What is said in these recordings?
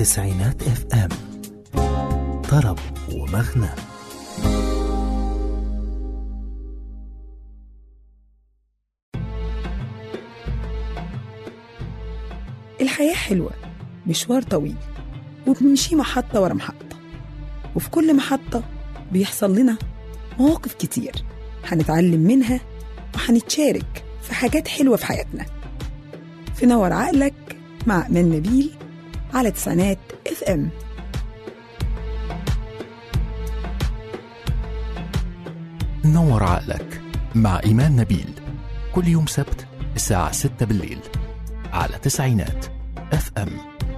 تسعينات اف ام طرب ومغنى الحياة حلوة مشوار طويل وبنمشي محطة ورا محطة وفي كل محطة بيحصل لنا مواقف كتير هنتعلم منها وهنتشارك في حاجات حلوة في حياتنا في نور عقلك مع أمان نبيل على تسعينات اف ام نور عقلك مع إيمان نبيل كل يوم سبت الساعة 6 بالليل على تسعينات اف ام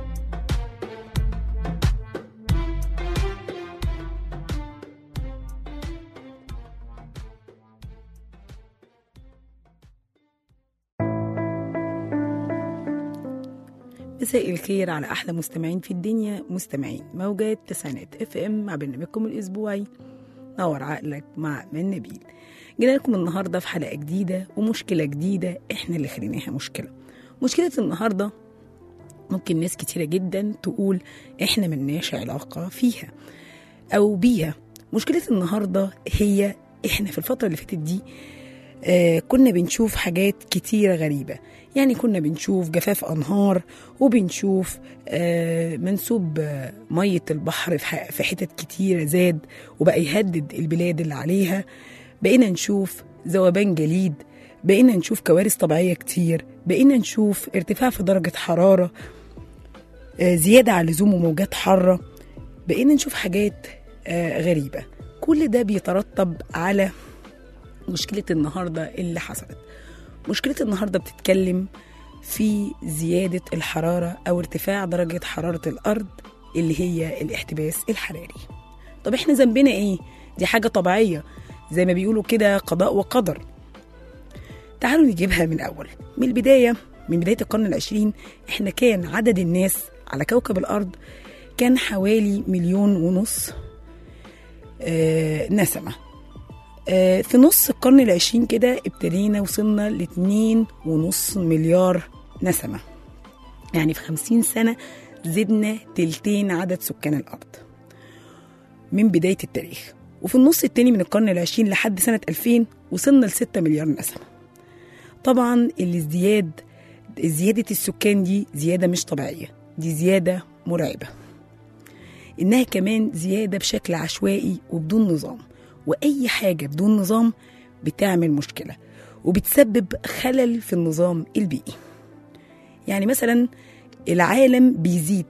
مساء الخير على احلى مستمعين في الدنيا مستمعين موجات تسعينات اف ام مع برنامجكم الاسبوعي نور عقلك مع من نبيل جينا لكم النهارده في حلقه جديده ومشكله جديده احنا اللي خليناها مشكله مشكله النهارده ممكن ناس كتيره جدا تقول احنا ملناش علاقه فيها او بيها مشكله النهارده هي احنا في الفتره اللي فاتت دي آه كنا بنشوف حاجات كتيرة غريبة يعني كنا بنشوف جفاف أنهار وبنشوف آه منسوب آه مية البحر في ح- في حتت كتيرة زاد وبقى يهدد البلاد اللي عليها بقينا نشوف ذوبان جليد بقينا نشوف كوارث طبيعية كتير بقينا نشوف ارتفاع في درجة حرارة آه زيادة على اللزوم وموجات حارة بقينا نشوف حاجات آه غريبة كل ده بيترتب على مشكلة النهاردة اللي حصلت مشكلة النهاردة بتتكلم في زيادة الحرارة أو ارتفاع درجة حرارة الأرض اللي هي الاحتباس الحراري طب احنا ذنبنا ايه؟ دي حاجة طبيعية زي ما بيقولوا كده قضاء وقدر تعالوا نجيبها من أول من البداية من بداية القرن العشرين احنا كان عدد الناس على كوكب الأرض كان حوالي مليون ونص آه نسمة آه، في نص القرن العشرين كده ابتدينا وصلنا لاتنين ونص مليار نسمة يعني في خمسين سنة زدنا تلتين عدد سكان الأرض من بداية التاريخ وفي النص التاني من القرن العشرين لحد سنة 2000 وصلنا لستة مليار نسمة طبعا الازدياد زيادة السكان دي زيادة مش طبيعية دي زيادة مرعبة إنها كمان زيادة بشكل عشوائي وبدون نظام وأي حاجة بدون نظام بتعمل مشكلة وبتسبب خلل في النظام البيئي يعني مثلا العالم بيزيد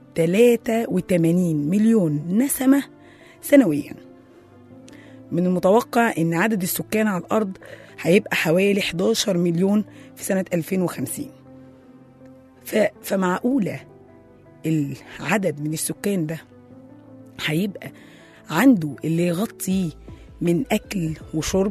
83 مليون نسمة سنويا من المتوقع ان عدد السكان على الارض هيبقى حوالي 11 مليون في سنة 2050 ف... فمعقولة العدد من السكان ده هيبقى عنده اللي يغطيه من أكل وشرب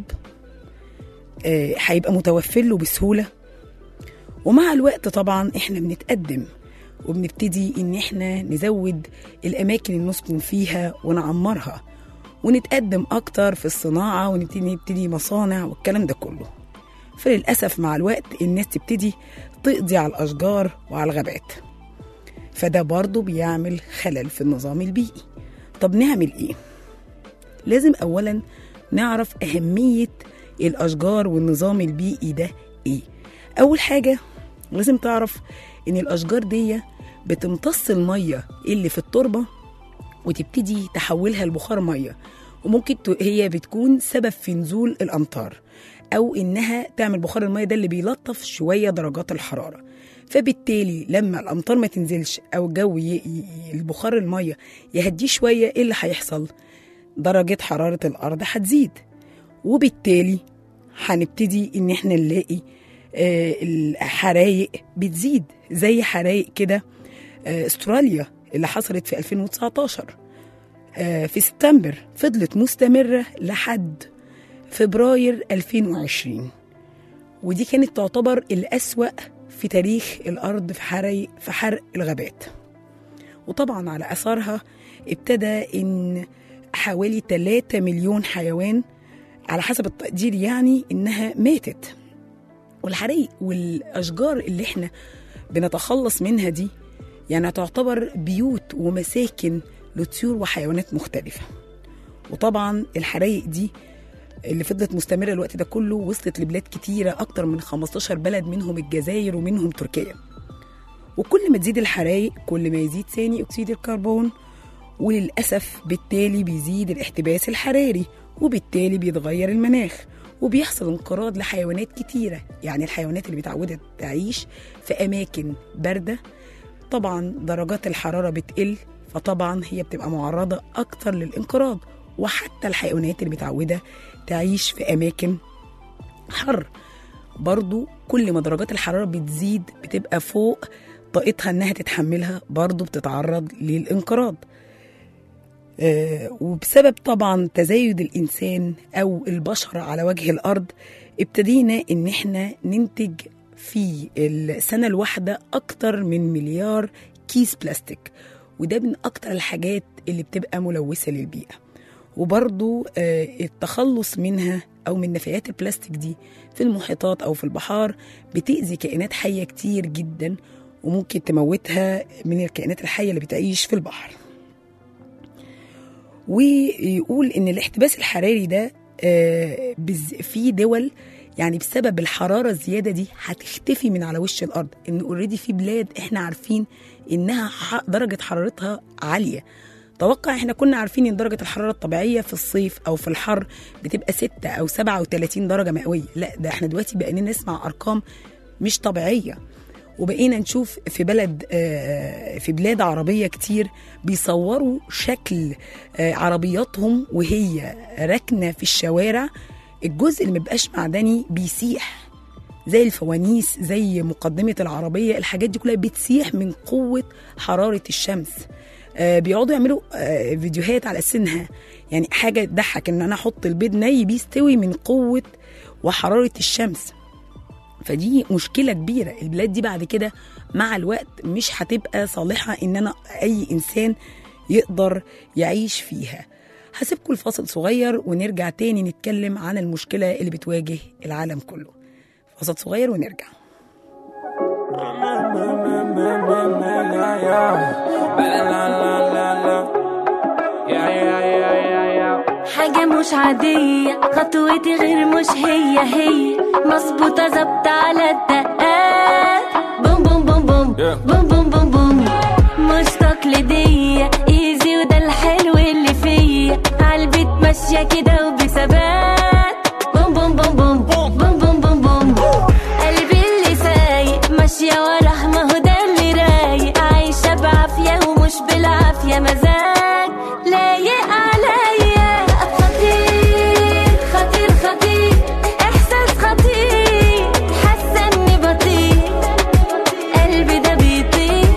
آه، هيبقى متوفر له بسهولة ومع الوقت طبعا احنا بنتقدم وبنبتدي ان احنا نزود الاماكن اللي نسكن فيها ونعمرها ونتقدم اكتر في الصناعه ونبتدي نبتدي مصانع والكلام ده كله فللاسف مع الوقت الناس تبتدي تقضي على الاشجار وعلى الغابات فده برضه بيعمل خلل في النظام البيئي طب نعمل ايه لازم اولا نعرف اهميه الاشجار والنظام البيئي ده ايه اول حاجه لازم تعرف ان الاشجار دي بتمتص الميه اللي في التربه وتبتدي تحولها لبخار ميه وممكن ت- هي بتكون سبب في نزول الامطار او انها تعمل بخار الميه ده اللي بيلطف شويه درجات الحراره فبالتالي لما الامطار ما تنزلش او الجو ي... ي... البخار الميه يهديه شويه ايه اللي هيحصل درجه حراره الارض هتزيد وبالتالي هنبتدي ان احنا نلاقي آه، الحرايق بتزيد زي حرايق كده آه، استراليا اللي حصلت في 2019 آه، في سبتمبر فضلت مستمرة لحد فبراير 2020 ودي كانت تعتبر الأسوأ في تاريخ الأرض في حرق في حرق الغابات وطبعا على أثرها ابتدى إن حوالي 3 مليون حيوان على حسب التقدير يعني إنها ماتت والحريق والأشجار اللي إحنا بنتخلص منها دي يعني تعتبر بيوت ومساكن لطيور وحيوانات مختلفة وطبعا الحرايق دي اللي فضلت مستمرة الوقت ده كله وصلت لبلاد كتيرة أكتر من 15 بلد منهم الجزائر ومنهم تركيا وكل ما تزيد الحرايق كل ما يزيد ثاني أكسيد الكربون وللأسف بالتالي بيزيد الاحتباس الحراري وبالتالي بيتغير المناخ وبيحصل انقراض لحيوانات كتيرة يعني الحيوانات اللي متعودة تعيش في أماكن باردة طبعا درجات الحرارة بتقل فطبعا هي بتبقى معرضة أكتر للانقراض وحتى الحيوانات اللي متعودة تعيش في أماكن حر برضو كل ما درجات الحرارة بتزيد بتبقى فوق طاقتها إنها تتحملها برضو بتتعرض للانقراض آه، وبسبب طبعا تزايد الإنسان أو البشر على وجه الأرض ابتدينا إن احنا ننتج في السنة الواحدة أكتر من مليار كيس بلاستيك وده من أكتر الحاجات اللي بتبقى ملوثة للبيئة وبرضو آه، التخلص منها أو من نفايات البلاستيك دي في المحيطات أو في البحار بتأذي كائنات حية كتير جدا وممكن تموتها من الكائنات الحية اللي بتعيش في البحر ويقول ان الاحتباس الحراري ده آه، بز- في دول يعني بسبب الحراره الزياده دي هتختفي من على وش الارض ان اوريدي في بلاد احنا عارفين انها ح- درجه حرارتها عاليه توقع احنا كنا عارفين ان درجه الحراره الطبيعيه في الصيف او في الحر بتبقى 6 او 37 درجه مئويه لا ده احنا دلوقتي بقينا نسمع ارقام مش طبيعيه وبقينا نشوف في بلد آه، في بلاد عربية كتير بيصوروا شكل آه، عربياتهم وهي راكنة في الشوارع الجزء اللي مبقاش معدني بيسيح زي الفوانيس زي مقدمة العربية الحاجات دي كلها بتسيح من قوة حرارة الشمس آه، بيقعدوا يعملوا آه، فيديوهات على سنها يعني حاجة تضحك ان انا احط البيض ني بيستوي من قوة وحرارة الشمس فدي مشكلة كبيرة البلاد دي بعد كده مع الوقت مش هتبقى صالحة ان انا اي انسان يقدر يعيش فيها هسيبكم الفاصل صغير ونرجع تاني نتكلم عن المشكلة اللي بتواجه العالم كله فاصل صغير ونرجع حاجة مش عادية خطوتي غير مش هي هي مظبوطة ظابطة على الدقات بوم بوم بوم بوم بوم بوم بوم بوم مش تقليدية ايزي وده الحلو اللي فيا عالبيت ماشية كده وبثبات بوم بوم بوم بوم بوم بوم بوم بوم قلبي اللي سايق ماشية وراه ما هو ده اللي رايق عايشة بعافية ومش بالعافية مزاج لايق عليا خطير خطير خطير احساس خطير حاسة اني بطير قلبي ده بيطير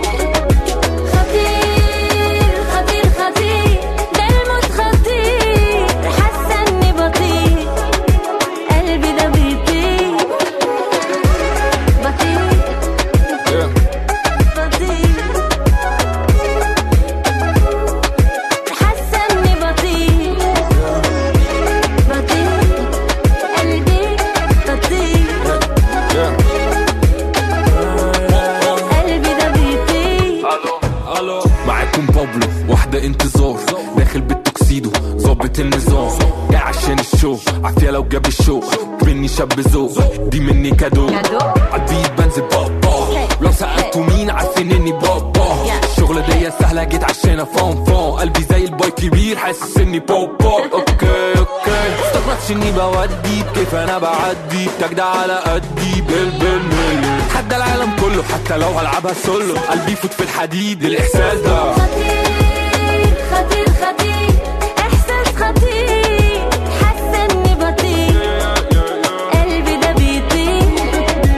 خطير خطير خطير ده الموت خطير حاسة اني بطير قلبي ده بيطير بطير بطير حاسة اني بطير بطير قلبي بطير قلبي ده بيطير الو معاكم بابلو واحدة انتظار داخل بالتوكسيدو ظابط النظام جاي عشان الشو عافية لو جاب الشو مني شاب ذوق دي مني كادو عالبيت بنزل بابا لو سألتوا مين عارفين اني بابا الشغلة دي سهلة جيت عشان افون فون قلبي زي الباي كبير حاسس اني بابا اوكي اوكي استغربتش اني بودي بكيف انا بعدي بتجدع على قدي بالبرميل حتى العالم كله حتى لو هلعبها سولو قلبي يفوت في الحديد الاحساس ده خطير خطير خطير احساس خطير حاسه اني بطير قلبي ده بيطير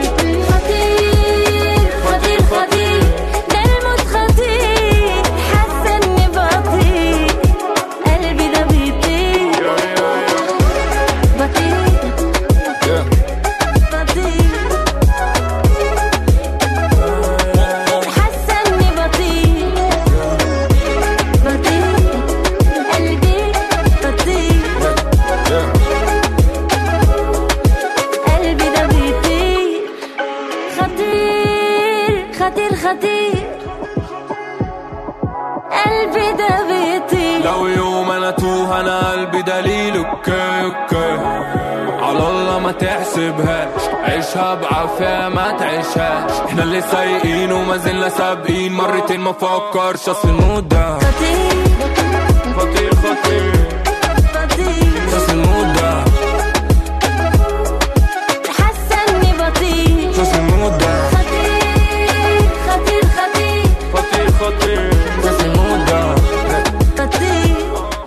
خطير خطير خطير ده الموت خطير حاسه اني بطير قلبي ده بيطير بطير بطير حاسه اني بطير بطير قلبي بطير قلبي ده بيطير لو يوم انا توه انا قلبي دليل اوكي اوكي على الله ما تحسبهاش عيشها بعافية ما تعيشهاش احنا اللي سايقين وما زلنا سابقين مرتين ما فكرش اصل المود ده خطير خطير خطير خطير اصل المود ده حاسة اني بطير اصل المود ده خطير خطير خطير خطير خطير اصل المود ده خطير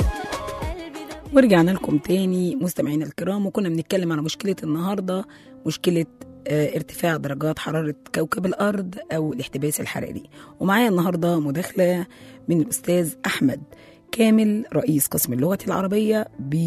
ورجعنا لكم تاني مستمعينا الكرام وكنا بنتكلم على مشكلة النهاردة مشكلة آه، ارتفاع درجات حرارة كوكب الأرض أو الاحتباس الحراري ومعايا النهاردة مداخلة من الأستاذ أحمد كامل رئيس قسم اللغة العربية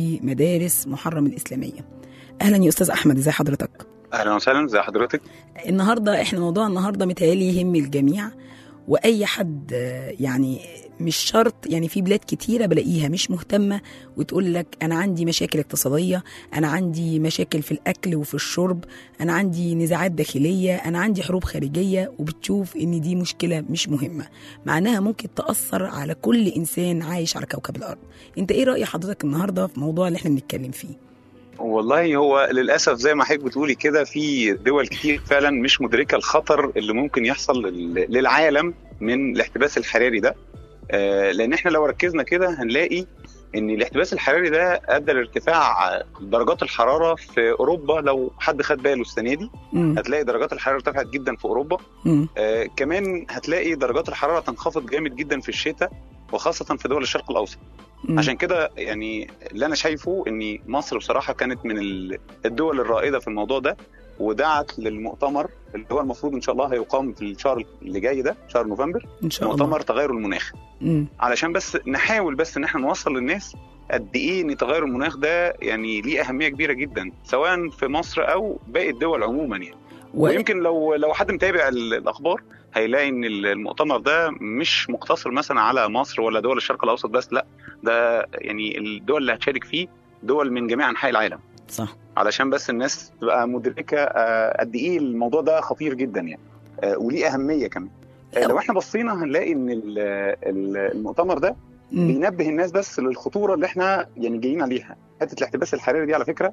بمدارس محرم الإسلامية أهلا يا أستاذ أحمد إزي حضرتك اهلا وسهلا زي حضرتك النهارده احنا موضوع النهارده متهيألي يهم الجميع واي حد آه، يعني مش شرط يعني في بلاد كتيره بلاقيها مش مهتمه وتقول لك انا عندي مشاكل اقتصاديه انا عندي مشاكل في الاكل وفي الشرب انا عندي نزاعات داخليه انا عندي حروب خارجيه وبتشوف ان دي مشكله مش مهمه معناها ممكن تاثر على كل انسان عايش على كوكب الارض انت ايه راي حضرتك النهارده في الموضوع اللي احنا بنتكلم فيه والله هو للاسف زي ما حضرتك بتقولي كده في دول كتير فعلا مش مدركه الخطر اللي ممكن يحصل لل- للعالم من الاحتباس الحراري ده آه، لان احنا لو ركزنا كده هنلاقي ان الاحتباس الحراري ده ادى لارتفاع درجات الحراره في اوروبا لو حد خد باله السنه دي مم. هتلاقي درجات الحراره ارتفعت جدا في اوروبا مم. آه، كمان هتلاقي درجات الحراره تنخفض جامد جدا في الشتاء وخاصه في دول الشرق الاوسط مم. عشان كده يعني اللي انا شايفه ان مصر بصراحه كانت من ال- الدول الرائده في الموضوع ده ودعت للمؤتمر اللي هو المفروض ان شاء الله هيقام في الشهر اللي جاي ده شهر نوفمبر ان شاء الله مؤتمر تغير المناخ مم. علشان بس نحاول بس ان احنا نوصل للناس قد ايه ان تغير المناخ ده يعني ليه اهميه كبيره جدا سواء في مصر او باقي الدول عموما يعني و... ويمكن لو لو حد متابع ال- الاخبار هيلاقي ان المؤتمر ده مش مقتصر مثلا على مصر ولا دول الشرق الاوسط بس لا ده يعني الدول اللي هتشارك فيه دول من جميع انحاء العالم صح علشان بس الناس تبقى مدركه آه، قد ايه الموضوع ده خطير جدا يعني آه، وليه اهميه كمان آه، لو احنا بصينا هنلاقي ان ال- ال- المؤتمر ده مم. بينبه الناس بس للخطوره اللي احنا يعني جايين عليها حته الاحتباس الحراري دي على فكره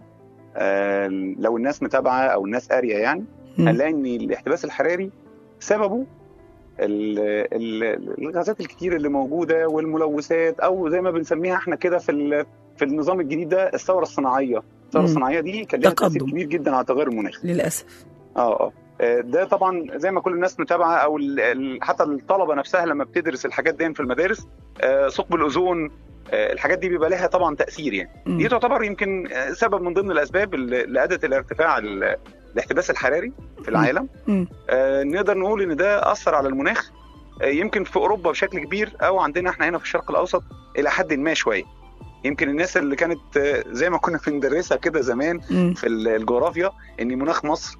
آه، لو الناس متابعه او الناس قاريه يعني مم. هنلاقي ان الاحتباس الحراري سببه ال- ال- الغازات الكتير اللي موجوده والملوثات او زي ما بنسميها احنا كده في ال- في النظام الجديد ده الثوره الصناعيه الثوره مم. الصناعيه دي كان لها تاثير تقدم. كبير جدا على تغير المناخ للاسف اه اه آه، ده طبعا زي ما كل الناس متابعه او ال- ال- حتى الطلبه نفسها لما بتدرس الحاجات دي في المدارس آه، ثقب الاوزون آه، الحاجات دي بيبقى لها طبعا تاثير يعني مم. دي تعتبر يمكن آه، سبب من ضمن الاسباب اللي اللي ادت الى ارتفاع ال- الاحتباس الحراري في العالم مم. آه، نقدر نقول ان ده اثر على المناخ آه، يمكن في اوروبا بشكل كبير او عندنا احنا هنا في الشرق الاوسط الى حد ما شويه يمكن الناس اللي كانت آه، زي ما كنا بندرسها كده زمان مم. في ال- الجغرافيا ان مناخ مصر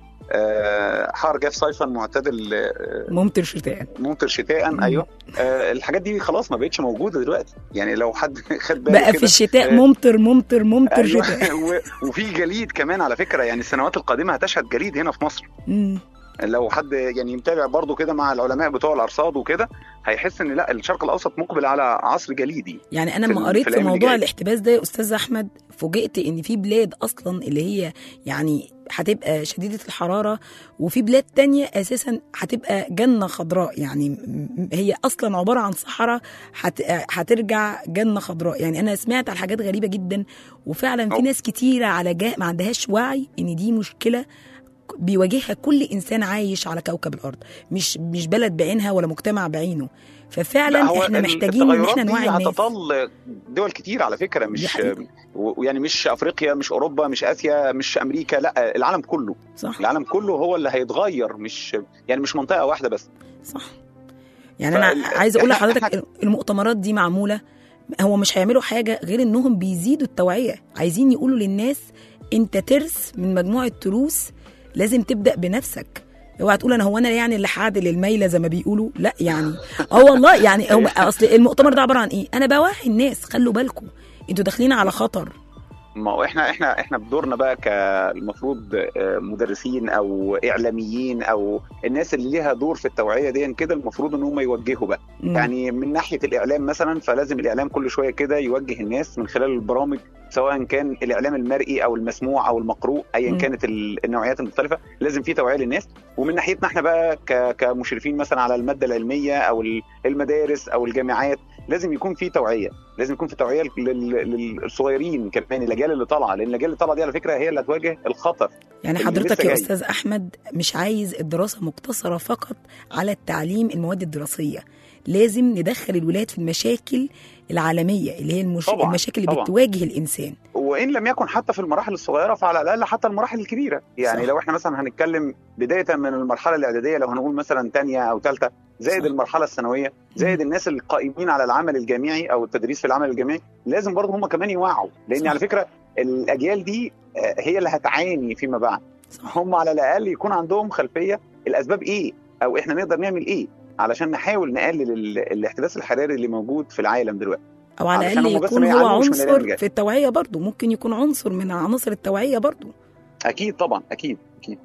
آه، حار جاف صيفا معتدل آه، ممطر شتاء ممطر شتاء مم. ايوه آه، الحاجات دي خلاص ما بقتش موجوده دلوقتي يعني لو حد خد باله بقى كده في الشتاء آه، ممطر ممطر ممطر أيوة. شتاء و- وفي جليد كمان على فكره يعني السنوات القادمه هتشهد جليد هنا في مصر مم. لو حد يعني متابع برضو كده مع العلماء بتوع الارصاد وكده هيحس ان لا الشرق الاوسط مقبل على عصر جليدي يعني انا في لما ال- قريت في في الأيام اللي موضوع جاية. الاحتباس ده يا استاذ احمد فوجئت ان في بلاد اصلا اللي هي يعني هتبقى شديده الحراره وفي بلاد تانية اساسا هتبقى جنه خضراء يعني م- هي اصلا عباره عن صحراء هت... هترجع جنه خضراء يعني انا سمعت على حاجات غريبه جدا وفعلا في أو. ناس كتيره على جا... ما عندهاش وعي ان دي مشكله بيواجهها كل انسان عايش على كوكب الارض مش مش بلد بعينها ولا مجتمع بعينه لا، ففعلا هو احنا ال- محتاجين ان التغيرات احنا دي نوعي الناس هتطال دول كتير على فكره دي مش حقيقة. ويعني مش افريقيا مش اوروبا مش اسيا مش امريكا لا العالم كله صح العالم كله هو اللي هيتغير مش يعني مش منطقه واحده بس صح يعني انا فال- عايزه اقول إحنا- لحضرتك المؤتمرات دي معموله هو مش هيعملوا حاجه غير انهم بيزيدوا التوعيه عايزين يقولوا للناس انت ترس من مجموعه تروس لازم تبدا بنفسك اوعى تقول انا هو انا يعني اللي هعدل الميله زي ما بيقولوا لا يعني اه والله يعني هو اصل المؤتمر ده عباره عن ايه انا بوعي الناس خلوا بالكم انتوا داخلين على خطر ما هو احنا احنا احنا بدورنا بقى كالمفروض آه، مدرسين او اعلاميين او الناس اللي ليها دور في التوعيه دي كده المفروض ان هم يوجهوا بقى مم. يعني من ناحيه الاعلام مثلا فلازم الاعلام كل شويه كده يوجه الناس من خلال البرامج سواء كان الاعلام المرئي او المسموع او المقروء ايا مم. كانت ال- النوعيات المختلفه لازم في توعيه للناس ومن ناحيتنا احنا بقى ك- كمشرفين مثلا على الماده العلميه او ال- المدارس او الجامعات لازم يكون في توعيه لازم يكون في توعيه لل- لل- للصغيرين كمان الاجيال اللي طالعه لان الاجيال اللي طالعه دي على فكره هي اللي هتواجه الخطر يعني اللي حضرتك لسه يا جاي. استاذ احمد مش عايز الدراسه مقتصره فقط على التعليم المواد الدراسيه لازم ندخل الولاد في المشاكل العالميه اللي هي المش... طبعاً، المشاكل اللي طبعاً. بتواجه الانسان وان لم يكن حتى في المراحل الصغيره فعلى الاقل حتى المراحل الكبيره يعني صح. صح. لو احنا مثلا هنتكلم بدايه من المرحله الاعداديه لو هنقول مثلا ثانيه او ثالثه زائد صح. المرحله الثانويه زائد الناس القائمين على العمل الجامعي او التدريس في العمل الجامعي لازم برضه هم كمان يوعوا لان صح. على فكره الاجيال دي آه، هي اللي هتعاني فيما بعد صح هم على الاقل يكون عندهم خلفيه الاسباب ايه او احنا نقدر نعمل ايه علشان نحاول نقلل ال- الاحتباس الحراري اللي موجود في العالم دلوقتي او على علشان الاقل هم بس يكون ما هو يعانوش من الأيام عنصر الجاية. في التوعيه برضه ممكن يكون عنصر من عناصر التوعيه برضه اكيد طبعا اكيد اكيد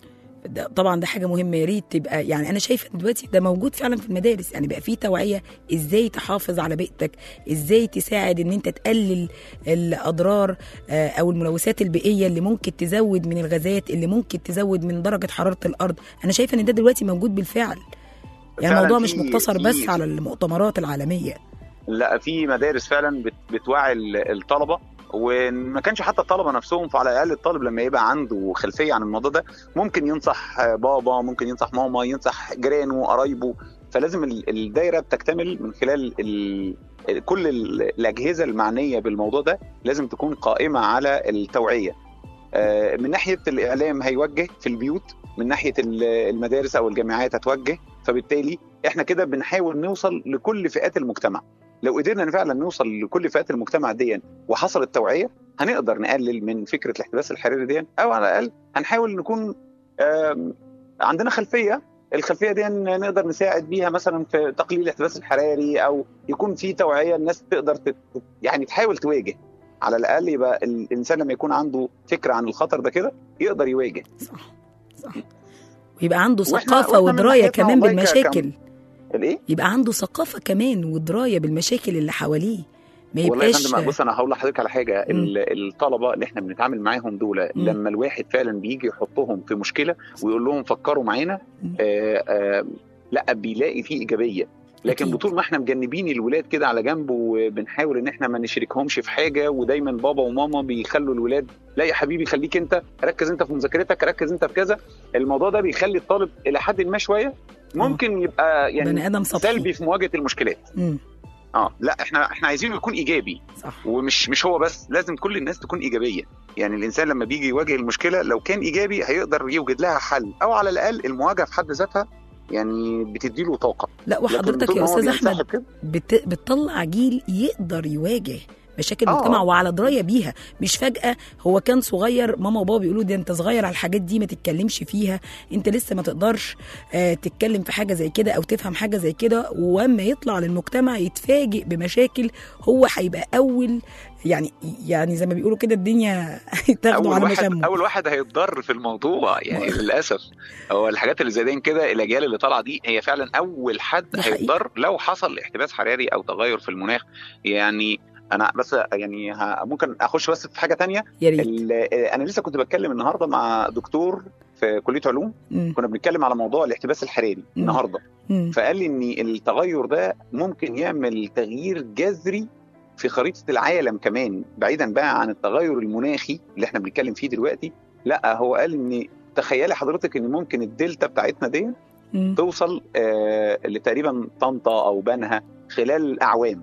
ده طبعا ده حاجه مهمه يا ريت تبقى يعني انا شايفه إن دلوقتي ده موجود فعلا في المدارس يعني بقى في توعيه ازاي تحافظ على بيئتك ازاي تساعد ان انت تقلل الاضرار آه، او الملوثات البيئيه اللي ممكن تزود من الغازات اللي ممكن تزود من درجه حراره الارض انا شايفه ان ده دلوقتي موجود بالفعل يعني فعلاً الموضوع مش في- مقتصر في- بس على المؤتمرات العالميه لا في مدارس فعلا بت- بتوعي ال- الطلبه وما كانش حتى الطلبه نفسهم فعلى الاقل الطالب لما يبقى عنده خلفيه عن الموضوع ده ممكن ينصح بابا ممكن ينصح ماما ينصح جيرانه قرايبه فلازم ال- الدايره بتكتمل من خلال ال... كل ال- الاجهزه المعنيه بالموضوع ده لازم تكون قائمه على التوعيه آه، من ناحيه الاعلام هيوجه في البيوت من ناحيه ال- المدارس او الجامعات هتوجه فبالتالي احنا كده بنحاول نوصل لكل فئات المجتمع لو قدرنا فعلا نوصل لكل فئات المجتمع دي وحصلت توعيه هنقدر نقلل من فكره الاحتباس الحراري دي او على الاقل هنحاول نكون آم، عندنا خلفيه الخلفيه دي نقدر نساعد بيها مثلا في تقليل الاحتباس الحراري او يكون في توعيه الناس تقدر تت يعني تحاول تواجه على الاقل يبقى الانسان لما يكون عنده فكره عن الخطر ده كده يقدر يواجه صح صح ويبقى عنده وإحنا- ثقافه وإحنا من ودرايه ناحيتنا كمان والله ك- بالمشاكل الايه يبقى عنده ثقافه كمان ودرايه بالمشاكل اللي حواليه ما والله يا يبقاش فندم بص انا هقول لحضرتك على حاجه مم. ال- الطلبه اللي احنا بنتعامل معاهم دول مم. لما الواحد فعلا بيجي يحطهم في مشكله ويقول لهم فكروا معانا مم. آه آه لا بيلاقي فيه ايجابيه لكن أكيد. بطول ما احنا مجنبين الولاد كده على جنب وبنحاول ان احنا ما نشاركهمش في حاجه ودايما بابا وماما بيخلوا الولاد لا يا حبيبي خليك انت ركز انت في مذاكرتك ركز انت في كذا الموضوع ده بيخلي الطالب الى حد ما شويه ممكن يبقى بني يعني ادم سطحي سلبي في مواجهه المشكلات مم. اه لا احنا احنا عايزينه يكون ايجابي صح ومش مش هو بس لازم كل الناس تكون ايجابيه يعني الانسان لما بيجي يواجه المشكله لو كان ايجابي هيقدر يوجد لها حل او على الاقل المواجهه في حد ذاتها يعني بتدي له طاقه لا لكن وحضرتك طول يا ما هو استاذ بينسحب احمد كده بت... بتطلع جيل يقدر يواجه مشاكل آه. المجتمع وعلى درايه بيها مش فجاه هو كان صغير ماما وبابا بيقولوا ده انت صغير على الحاجات دي ما تتكلمش فيها انت لسه ما تقدرش آه تتكلم في حاجه زي كده او تفهم حاجه زي كده واما يطلع للمجتمع يتفاجئ بمشاكل هو هيبقى اول يعني يعني زي ما بيقولوا كده الدنيا تاخده اول على واحد مشامه اول واحد هيتضر في الموضوع يعني للاسف هو الحاجات اللي زي دي كده الاجيال اللي طالعه دي هي فعلا اول حد دي حقيقة. هيتضر لو حصل احتباس حراري او تغير في المناخ يعني انا بس يعني ه- ممكن اخش بس في حاجه تانية يا ريت ال- انا لسه كنت بتكلم النهارده مع دكتور في كليه علوم مم. كنا بنتكلم على موضوع الاحتباس الحراري مم. النهارده مم. فقال لي ان التغير ده ممكن يعمل تغيير جذري في خريطه العالم كمان بعيدا بقى عن التغير المناخي اللي احنا بنتكلم فيه دلوقتي لا هو قال ان تخيلي حضرتك ان ممكن الدلتا بتاعتنا دي مم. توصل آه لتقريبا طنطا او بنها خلال اعوام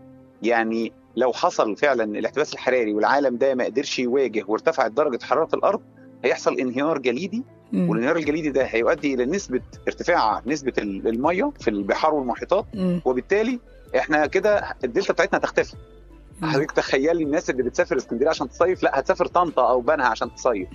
يعني لو حصل فعلا الاحتباس الحراري والعالم ده ما قدرش يواجه وارتفعت درجه حراره الارض هيحصل انهيار جليدي مم. والانهيار الجليدي ده هيؤدي الى نسبه ارتفاع نسبه ال- الميه في البحار والمحيطات مم. وبالتالي احنا كده الدلتا بتاعتنا هتختفي مم. حضرتك تخيلي الناس اللي بتسافر اسكندريه عشان تصيف لا هتسافر طنطا او بنها عشان تصيف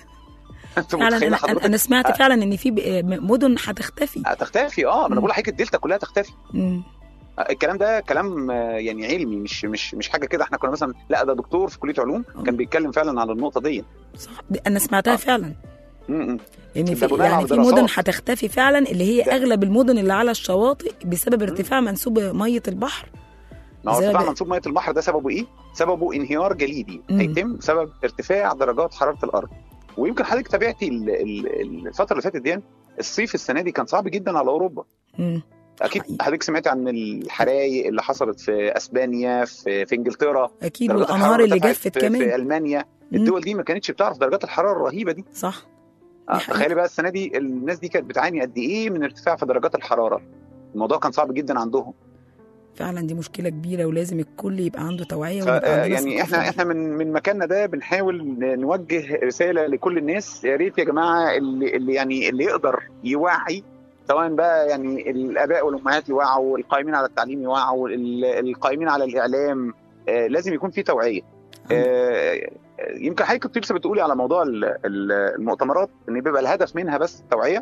انت فعلا متخيله انا حضرتك انا سمعت فعلا ان في ب- مدن هتختفي هتختفي اه ما مم. انا بقول لحضرتك الدلتا كلها تختفي مم. الكلام ده كلام آه، يعني علمي مش مش مش حاجه كده احنا كنا مثلا لا ده دكتور في كليه علوم كان بيتكلم فعلا على النقطه دي صح دي- انا سمعتها فعلا م- م. ان ده في بناء يعني على في دراسات. مدن هتختفي فعلا اللي هي ده- اغلب المدن اللي على الشواطئ بسبب ارتفاع منسوب ميه البحر ما هو زي ارتفاع ما- منسوب ميه البحر ده سببه ايه؟ سببه انهيار جليدي مم. هيتم بسبب ارتفاع درجات حراره الارض ويمكن حضرتك تابعتي ال- ال- الفتره اللي فاتت دي الصيف السنه دي كان صعب جدا على اوروبا مم. اكيد حقيقي. حضرتك سمعتي عن الحرايق اللي حصلت في اسبانيا في, في انجلترا اكيد درجات والانهار الحرارة اللي ارتفعت جفت في, في كمان المانيا مم. الدول دي ما كانتش بتعرف درجات الحراره الرهيبه دي صح آه، دي حقيقة. تخيلي بقى السنه دي الناس دي كانت بتعاني قد ايه من ارتفاع في درجات الحراره الموضوع كان صعب جدا عندهم فعلا دي مشكله كبيره ولازم الكل يبقى عنده توعيه ف- ويبقى آه، عندنا يعني ثقافة احنا بيه. احنا من من مكاننا ده بنحاول نوجه رساله لكل الناس يا ريت يا جماعه اللي, اللي يعني اللي يقدر يوعي سواء بقى يعني الاباء والامهات يوعوا القائمين على التعليم يوعوا ال- القائمين على الاعلام آه، لازم يكون في توعيه آه، يمكن حضرتك كنت لسه بتقولي على موضوع ال- ال- المؤتمرات ان بيبقى الهدف منها بس توعيه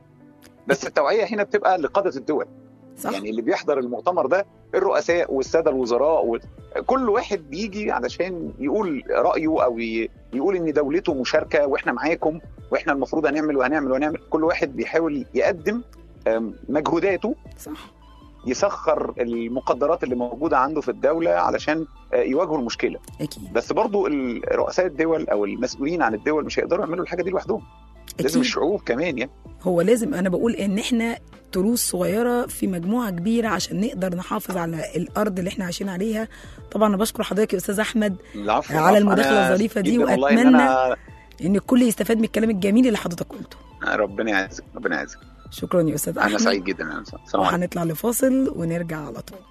بس التوعيه هنا بتبقى لقاده الدول صح يعني اللي بيحضر المؤتمر ده الرؤساء والساده الوزراء و... كل واحد بيجي علشان يقول رايه او ي... يقول ان دولته مشاركه واحنا معاكم واحنا المفروض هنعمل وهنعمل وهنعمل كل واحد بيحاول يقدم آم، مجهوداته صح يسخر المقدرات اللي موجوده عنده في الدوله علشان آه، يواجهوا المشكله اكيد بس برضو ال- رؤساء الدول او المسؤولين عن الدول مش هيقدروا يعملوا الحاجه دي لوحدهم لازم اكيد الشعوب كمان يعني هو لازم انا بقول ان احنا تروس صغيره في مجموعه كبيره عشان نقدر نحافظ على الارض اللي احنا عايشين عليها طبعا انا بشكر حضرتك يا استاذ احمد العفو على العفو. المداخلة أنا الظريفة دي، جداً والله إن وأتمنى أنا ان الكل يستفاد من الكلام الجميل اللي حضرتك قلته ربنا يعزك ربنا يعزك شكرا يا استاذ انا احمد سعيد جدا انا سعيد. السلام عليكم وهنطلع لفاصل ونرجع على طول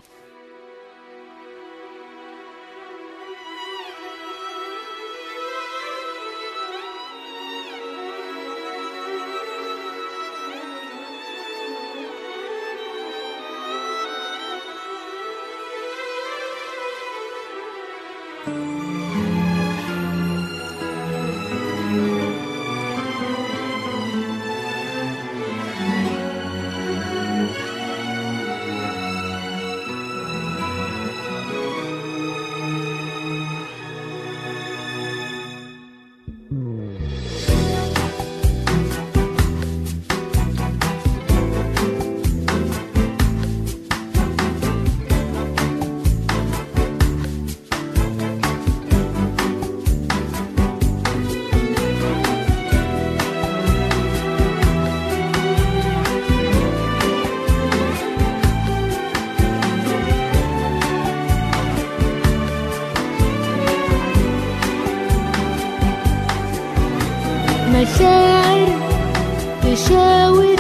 مشاعر تشاور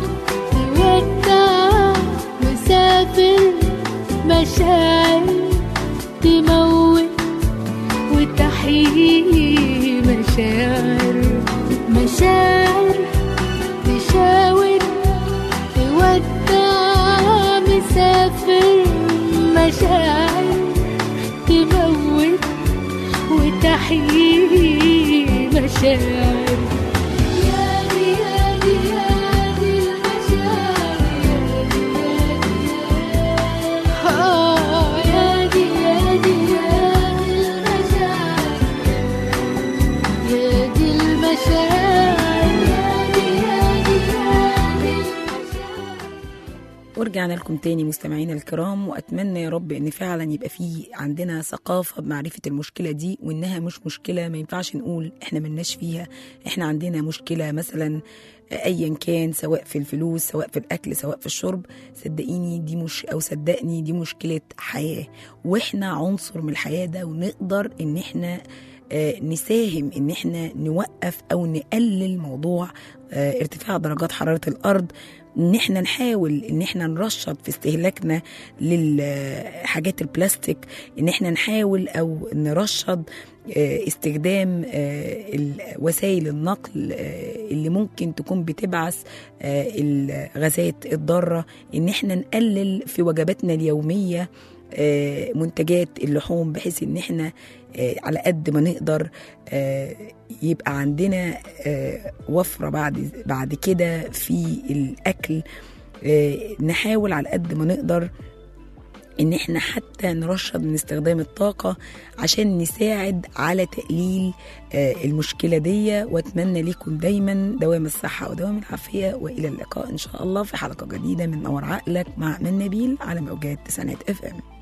تودع مسافر مشاعر تموت وتحيي مشاعر مشاعر تشاور تودع مسافر مشاعر تموت وتحيي مشاعر يا دي يا دي يا دي المشاعر يا دي يا دي يا دي المشاعر يا دي المشاعر يا دي يا دي يا دي المشاعر ورجعنا لكم تاني مستمعينا الكرام واتمنى يا رب ان فعلا يبقى في عندنا ثقافه بمعرفه المشكله دي وانها مش مشكله ما ينفعش نقول احنا ملناش فيها احنا عندنا مشكله مثلا ايا كان سواء في الفلوس سواء في الاكل سواء في الشرب صدقيني دي مش او صدقني دي مشكله حياه واحنا عنصر من الحياه ده ونقدر ان احنا آه، نساهم ان احنا نوقف او نقلل موضوع آه، ارتفاع درجات حراره الارض ان احنا نحاول ان احنا نرشد في استهلاكنا للحاجات البلاستيك ان احنا نحاول او نرشد آه، استخدام آه، ال- وسائل النقل آه، اللي ممكن تكون بتبعث آه، الغازات الضاره ان احنا نقلل في وجباتنا اليوميه آه، منتجات اللحوم بحيث ان احنا آه، على قد ما نقدر آه، يبقى عندنا آه، وفرة بعد بعد كده في الأكل آه، نحاول على قد ما نقدر ان احنا حتى نرشد من استخدام الطاقة عشان نساعد على تقليل آه، المشكلة دي واتمنى لكم دايما دوام الصحة ودوام العافية والى اللقاء ان شاء الله في حلقة جديدة من نور عقلك مع من نبيل على موجات تسعينات اف ام